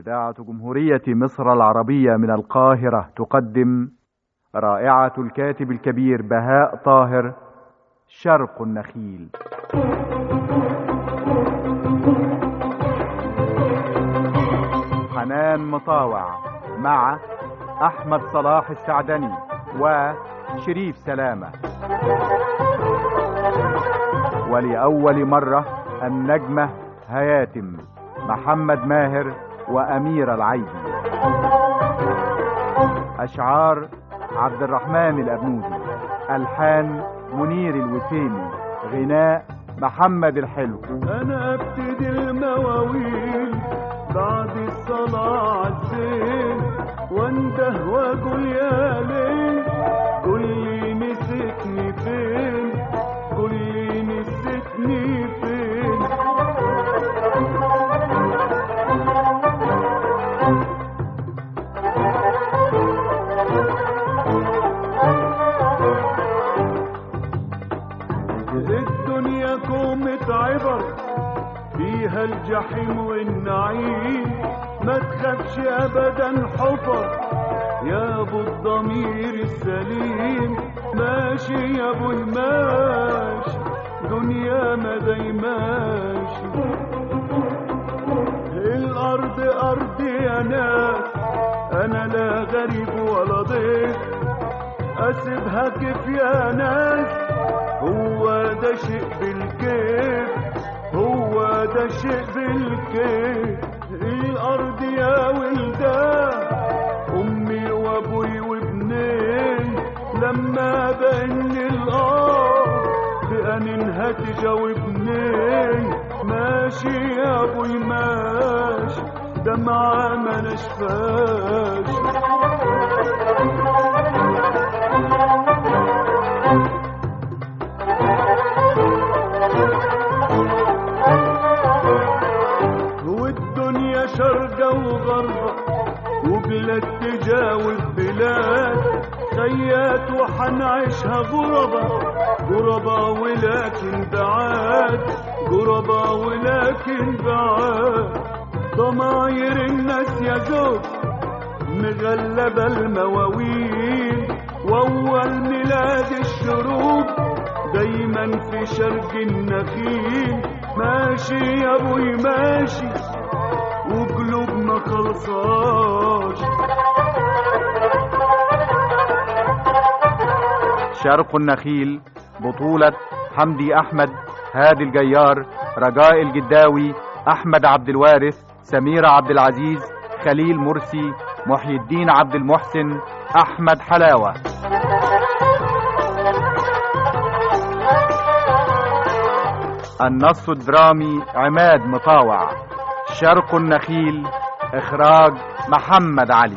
إذاعة جمهورية مصر العربية من القاهرة تقدم رائعة الكاتب الكبير بهاء طاهر شرق النخيل حنان مطاوع مع أحمد صلاح السعدني وشريف سلامة ولأول مرة النجمة هياتم محمد ماهر وأمير العيدي أشعار عبد الرحمن الأبنودي ألحان منير الوسيمي غناء محمد الحلو انا ابتدي المواويل بعد الصلاة عالزين وانده واقول يا ليل قول لي نسيتني فين قول لي نسيتني فين الدنيا كومة عبر فيها الجحيم والنعيم ما تخافش ابدا حفر يا ابو الضمير السليم ماشي يا ابو الماشي دنيا ما داي ماشي الارض ارضي يا ناس انا لا غريب ولا ضيف اسيبها كيف يا ناس هو ده شيء بالكيف هو ده شيء بالكيف الارض يا ولدان امي وابوي وابنين لما بان الارض بأنينها تجاوبني ماشي يا ابوي ماشي دمعة ما نشفاش والدنيا شرقة وغربة وبلاد تجاوز بلاد خيات وحنعيشها غربة غربة ولكن بعاد غربة ولكن بعاد ضماير الناس يا زوج مغلبة المواويل وأول ميلاد الشروق دايما في شرق النخيل ماشي يا ابوي ماشي وقلوبنا خلصاش شرق النخيل بطولة حمدي أحمد هادي الجيار رجاء الجداوي أحمد عبد الوارث سميرة عبد العزيز خليل مرسي محي الدين عبد المحسن أحمد حلاوة النص الدرامي عماد مطاوع شرق النخيل إخراج محمد علي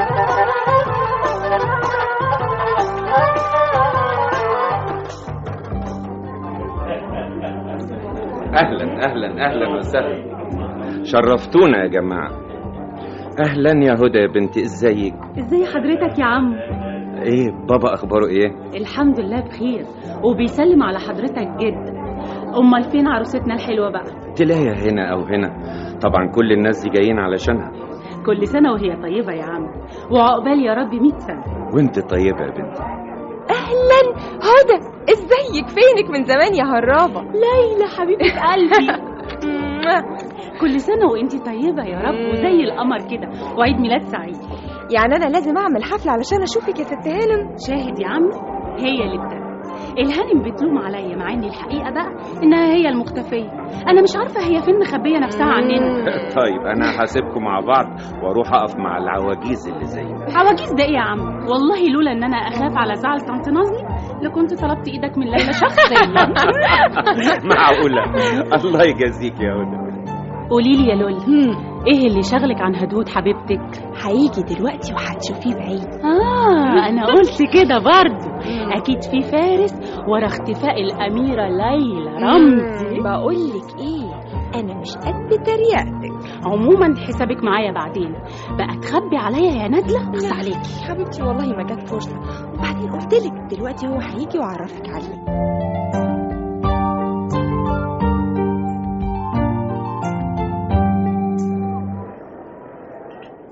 اهلا اهلا اهلا وسهلا شرفتونا يا جماعه اهلا يا هدى يا بنتي ازيك ازاي حضرتك يا عم ايه بابا اخباره ايه الحمد لله بخير وبيسلم على حضرتك جدا امال فين عروستنا الحلوه بقى تلاقيها هنا او هنا طبعا كل الناس دي جايين علشانها كل سنه وهي طيبه يا عم وعقبال يا رب 100 سنه وانت طيبه يا بنتي اهلا هدى ازيك فينك من زمان يا هرابه ليلى حبيبه قلبي كل سنه وانت طيبه يا رب وزي القمر كده وعيد ميلاد سعيد يعني انا لازم اعمل حفله علشان اشوفك يا ست هانم شاهد يا عم هي اللي ابتدت الهانم بتلوم عليا مع ان الحقيقه بقى انها هي المختفيه انا مش عارفه هي فين مخبيه نفسها عننا طيب انا هسيبكم مع بعض واروح اقف مع العواجيز اللي زي عواجيز ده ايه يا عم والله لولا ان انا اخاف على زعل طنط نظمي لكنت طلبت ايدك من ليلى شخصيا معقوله الله يجازيك يا هدى قولي لي يا لول ايه اللي شغلك عن هدود حبيبتك هيجي دلوقتي وهتشوفيه بعيد اه انا قلت كده برضه اكيد في فارس ورا اختفاء الاميره ليلى رمزي بقول لك ايه انا مش قد تريقتك عموما حسابك معايا بعدين بقى تخبي عليا يا نادله بص عليكي حبيبتي والله ما جت فرصه وبعدين قلت لك دلوقتي هو هيجي واعرفك عليه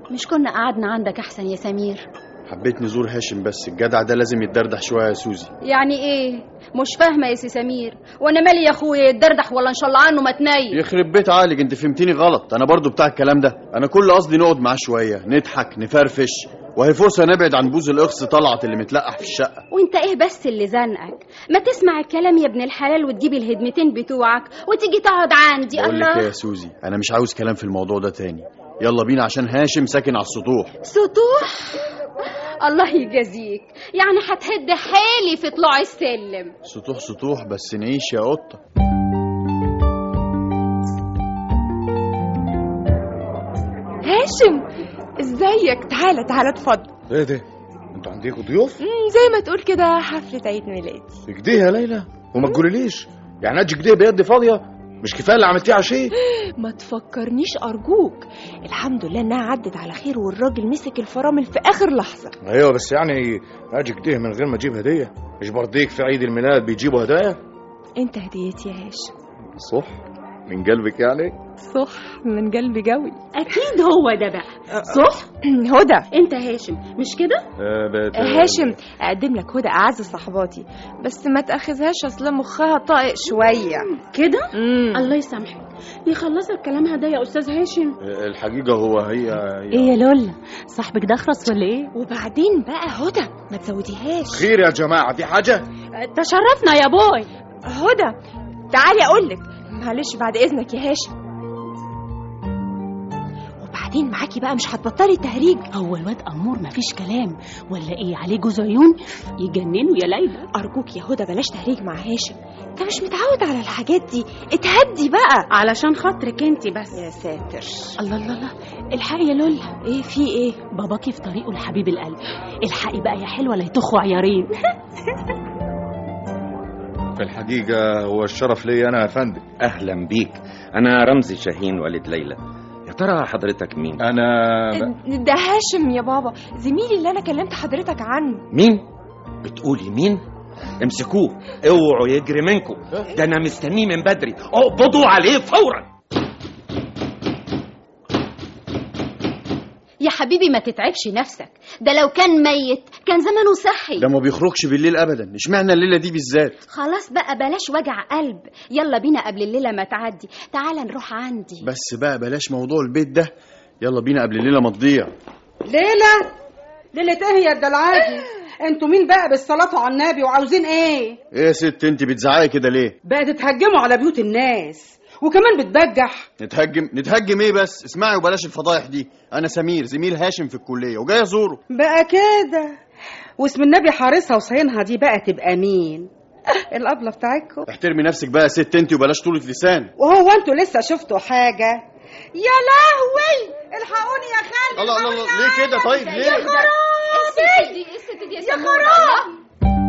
مش كنا قعدنا عندك احسن يا سمير حبيت نزور هاشم بس الجدع ده لازم يتدردح شويه يا سوزي يعني ايه مش فاهمه يا سي سمير وانا مالي يا اخويا يتدردح ولا ان شاء الله عنه ما تنيل يخرب بيت عقلك انت فهمتيني غلط انا برضو بتاع الكلام ده انا كل قصدي نقعد معاه شويه نضحك نفرفش وهي فرصه نبعد عن بوز الاخص طلعت اللي متلقح في الشقه وانت ايه بس اللي زنقك ما تسمع الكلام يا ابن الحلال وتجيب الهدمتين بتوعك وتيجي تقعد عندي بقول لك ايه الله يا سوزي انا مش عاوز كلام في الموضوع ده تاني يلا بينا عشان هاشم ساكن على السطوح سطوح الله يجازيك يعني هتهد حالي في طلوع السلم سطوح سطوح بس نعيش يا قطه هاشم ازيك تعالى تعالى اتفضل ايه ده انتوا عندكم ضيوف مم، زي ما تقول كده حفلة عيد ميلادي كده يا ليلى وما تقوليليش يعني اجي كده بيدي فاضيه مش كفايه اللي عملتيه عشيه ما تفكرنيش ارجوك الحمد لله انها عدت على خير والراجل مسك الفرامل في اخر لحظة ايوه بس يعني اجي كده من غير ما اجيب هديه مش برضيك في عيد الميلاد بيجيبوا هدايا انت هديتي يا هاشم صح من قلبك يعني صح من قلبي قوي اكيد هو ده بقى صح هدى انت هاشم مش كده آه بت... هاشم اقدم لك هدى اعز صحباتي بس ما تاخذهاش اصل مخها طائق شويه كده امم الله يسامحك يخلص الكلام ده يا استاذ هاشم آه، الحقيقه هو هي, هي... ايه يا لولا صاحبك ده اخرس ولا ايه وبعدين بقى هدى ما تزوديهاش خير يا جماعه في حاجه تشرفنا يا بوي هدى تعالي اقول لك معلش بعد اذنك يا هاشم وبعدين معاكي بقى مش هتبطلي تهريج هو الواد امور مفيش كلام ولا ايه عليه جوز عيون يجننوا يا ليلى ارجوك يا هدى بلاش تهريج مع هاشم انت مش متعود على الحاجات دي اتهدي بقى علشان خاطرك انت بس يا ساتر الله الله الله الحقي يا لولا ايه في ايه باباكي في طريقه لحبيب القلب الحقي بقى يا حلوه لا يطخوا عيارين في الحقيقه هو الشرف ليا انا يا فندم اهلا بيك انا رمزي شاهين والد ليلى يا ترى حضرتك مين انا ده هاشم يا بابا زميلي اللي انا كلمت حضرتك عنه مين بتقولي مين امسكوه اوعوا يجري منكم ده انا مستنيه من بدري اقبضوا عليه فورا يا حبيبي ما تتعبش نفسك ده لو كان ميت كان زمانه صحي ده ما بيخرجش بالليل ابدا اشمعنى الليله دي بالذات خلاص بقى بلاش وجع قلب يلا بينا قبل الليله ما تعدي تعال نروح عندي بس بقى بلاش موضوع البيت ده يلا بينا قبل الليله ما تضيع ليلى ليلة ايه يا الدلعادي انتوا مين بقى بالصلاة على النبي وعاوزين ايه ايه يا ست انت بتزعقي كده ليه بقى تتهجموا على بيوت الناس وكمان بتبجح نتهجم نتهجم ايه بس اسمعي وبلاش الفضايح دي انا سمير زميل هاشم في الكليه وجاي ازوره بقى كده واسم النبي حارسها وصينها دي بقى تبقى مين الأبلة بتاعتكم احترمي نفسك بقى يا ست انت وبلاش طولة لسان وهو انتوا لسه شفتوا حاجة يا لهوي الحقوني يا خالد الله الله الله ليه كده طيب ليه الست دي الست دي يا خراب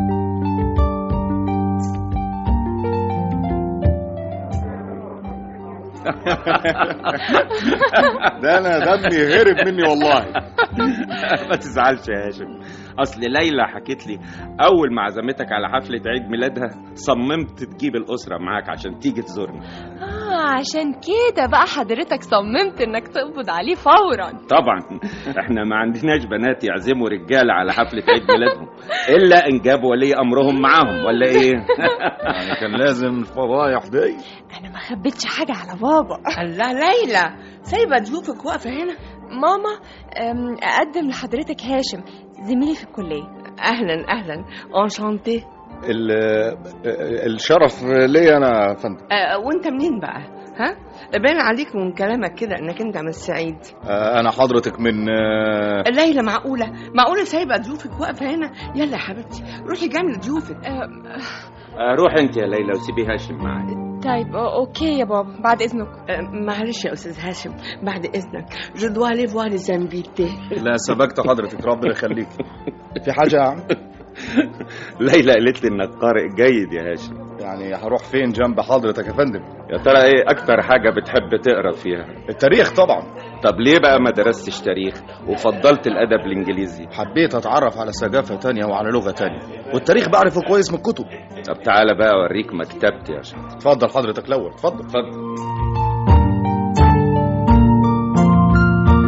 ده انا دمي هرب مني والله ما تزعلش يا هاشم اصل ليلى حكيت لي اول ما عزمتك على حفله عيد ميلادها صممت تجيب الاسره معاك عشان تيجي تزورنا اه عشان كده بقى حضرتك صممت انك تقبض عليه فورا طبعا احنا ما عندناش بنات يعزموا رجاله على حفله عيد ميلادهم الا ان جابوا ولي امرهم معاهم ولا ايه يعني كان لازم الفضايح دي انا ما خبيتش حاجه على بابا الله ليلى سايبه ضيوفك واقفه هنا ماما أم، اقدم لحضرتك هاشم زميلي في الكليه اهلا اهلا انشانتي ال- الشرف ليا انا يا فندم آه وانت منين بقى ها باين عليك من كلامك كده انك انت من الصعيد آه، انا حضرتك من آه، ليلى معقوله معقوله سايبه ضيوفك واقفه هنا يلا يا حبيبتي روحي جامله ضيوفك أم، آه، روح انت يا ليلى وسيبي هاشم معايا طيب أو- اوكي يا بابا بعد اذنك آه معلش يا استاذ هاشم بعد اذنك جو دوا لي فوار لي انفيتي لا سبقت حضرتك ربنا يخليك في حاجه يا عم ليلى قالت لي انك قارئ جيد يا هاشم يعني هروح فين جنب حضرتك يا فندم يا ترى ايه اكتر حاجه بتحب تقرا فيها التاريخ طبعا طب ليه بقى ما درستش تاريخ وفضلت الادب الانجليزي حبيت اتعرف على ثقافه تانية وعلى لغه تانية والتاريخ بعرفه كويس من الكتب طب تعالى بقى اوريك مكتبتي عشان اتفضل حضرتك الاول اتفضل اتفضل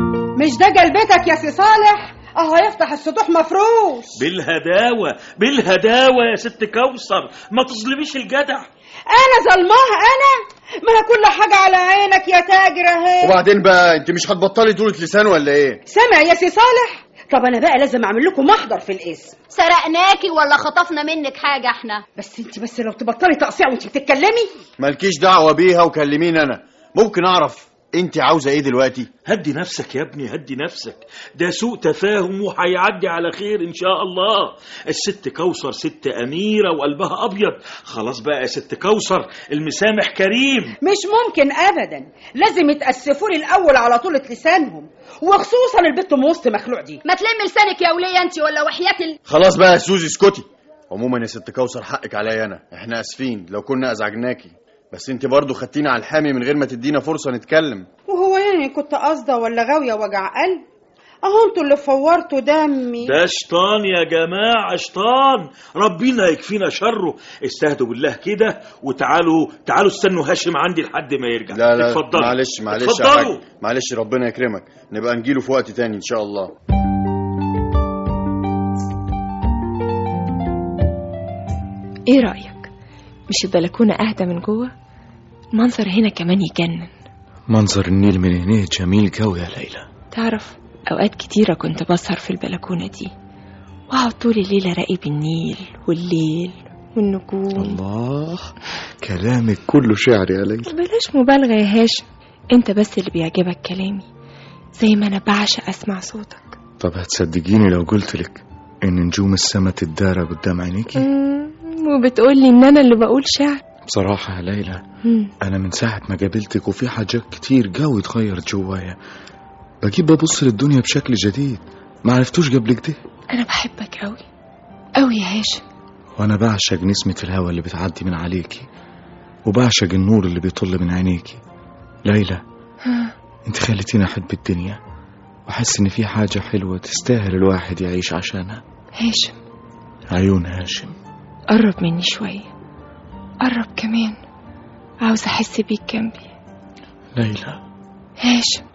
مش ده جلبتك يا سي صالح اهو يفتح السطوح مفروش بالهداوة بالهداوة يا ست كوثر ما تظلميش الجدع انا ظلمها انا ما هي كل حاجه على عينك يا تاجر اهي وبعدين بقى انت مش هتبطلي طولة لسان ولا ايه سامع يا سي صالح طب انا بقى لازم اعمل لكم محضر في الاسم سرقناكي ولا خطفنا منك حاجة احنا بس انت بس لو تبطلي تقصيع وانت بتتكلمي مالكيش دعوة بيها وكلميني انا ممكن اعرف انت عاوزة ايه دلوقتي هدي نفسك يا ابني هدي نفسك ده سوء تفاهم وهيعدي على خير ان شاء الله الست كوثر ست اميره وقلبها ابيض خلاص بقى يا ست كوثر المسامح كريم مش ممكن ابدا لازم يتاسفوا لي الاول على طولة لسانهم وخصوصا البت ام وسط مخلوع دي ما تلم لسانك يا ولية انت ولا وحياة ال... خلاص بقى يا سوزي اسكتي عموما يا ست كوثر حقك عليا انا احنا اسفين لو كنا ازعجناكي بس انت برضو خدتينا على الحامي من غير ما تدينا فرصة نتكلم وهو يعني كنت قاصده ولا غاويه وجع قلب اهو انتوا اللي فورتوا دمي ده شيطان يا جماعة شيطان ربنا يكفينا شره استهدوا بالله كده وتعالوا تعالوا استنوا هاشم عندي لحد ما يرجع لا لا اتفضلوا معلش معلش يا اتفضلوا حاج معلش ربنا يكرمك نبقى نجيله في وقت تاني ان شاء الله ايه رأيك مش البلكونة اهدى من جوه المنظر هنا كمان يجنن منظر النيل من هنا جميل قوي يا ليلى تعرف اوقات كتيرة كنت بسهر في البلكونة دي واقعد طول الليل اراقب النيل والليل والنجوم الله كلامك كله شعر يا ليلى بلاش مبالغة يا هاشم انت بس اللي بيعجبك كلامي زي ما انا بعشق اسمع صوتك طب هتصدقيني لو قلت لك ان نجوم السما تتدارى قدام عينيكي مم، وبتقولي ان انا اللي بقول شعر بصراحة يا ليلى مم. انا من ساعة ما قابلتك وفي حاجات كتير قوي اتغيرت جوايا بجيب ببص للدنيا بشكل جديد ما عرفتوش قبل كده انا بحبك قوي قوي يا هاشم وانا بعشق نسمة الهوا اللي بتعدي من عليكي وبعشق النور اللي بيطل من عينيكي ليلى ها، انت خليتيني احب الدنيا واحس ان في حاجة حلوة تستاهل الواحد يعيش عشانها هاشم عيون هاشم قرب مني شوية قرب كمان عاوز احس بيك جنبي ليلى هاشم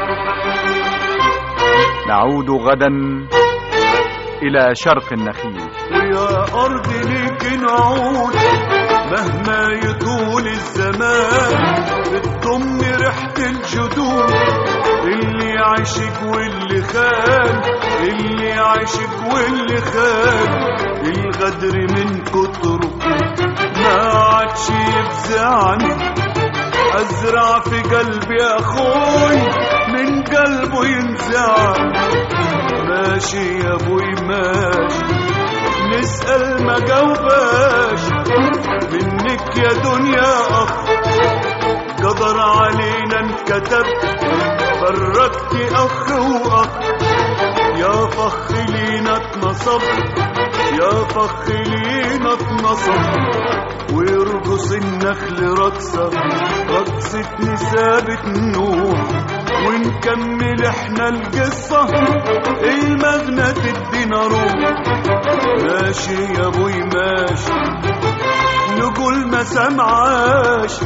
نعود غدا إلى شرق النخيل ويا أرض ليك نعود مهما يطول الزمان بتضم ريحة الجدود اللي عاشق واللي خان اللي عاشق واللي خان الغدر من كتره ما عادش يفزعني أزرع في قلبي أخوي من قلبه ينزع ماشي يا أبوي ماشي نسأل ما جاوباش منك يا دنيا أخ قدر علينا انكتب فرقت أخ وأخ يا فخ لينا اتنصب يا فخ لينا اتنصب ويرقص النخل رقصة رقصة نسابة نوح ونكمل احنا القصة المغنى تدينا روح ماشي يا ابوي ماشي نقول ما سمعاش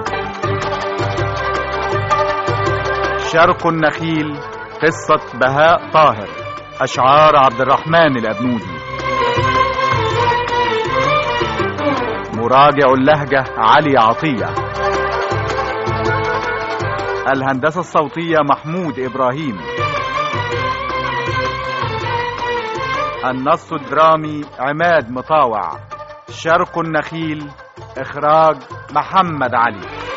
شرق النخيل قصة بهاء طاهر أشعار عبد الرحمن الأبنودي مراجع اللهجة علي عطية الهندسة الصوتية محمود إبراهيم النص الدرامي عماد مطاوع شرق النخيل إخراج محمد علي